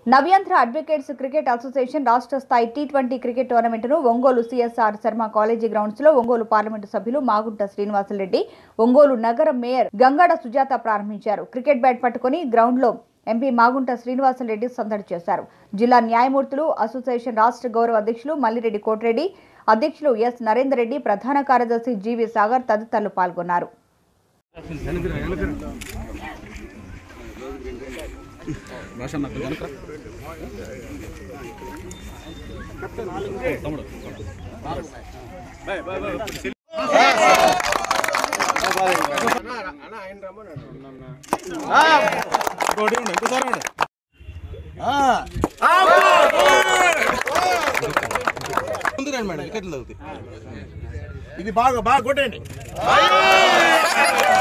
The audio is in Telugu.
నవ్యాంధ్ర అడ్వకేట్స్ క్రికెట్ అసోసియేషన్ రాష్ట్ర స్థాయి టీ ట్వంటీ క్రికెట్ టోర్నమెంటును Ongole CSR Sarma college grounds లో ఒంగోలు పార్లమెంటు సభ్యులు మాగుంట శ్రీనివాసరెడ్డి ఒంగోలు నగర మేయర్ గంగాడ సుజాత ప్రారంభించారు క్రికెట్ బ్యాట్ పట్టుకుని గ్రౌండ్ లో ఎంపీ మాగుంట శ్రీనివాసరెడ్డి సందడి చేశారు జిల్లా న్యాయమూర్తులు అసోసియేషన్ రాష్ట్ర గౌరవ అధ్యక్షులు మల్లిరెడ్డి కోటిరెడ్డి అధ్యక్షులు ఎస్ నరేందర్ రెడ్డి ప్రధాన కార్యదర్శి జీవి సాగర్ తదితరులు పాల్గొన్నారు ముందు రండి మేడం వికెట్లు తగ్గుతాయి ఇది బాగా బాగా కొట్టండి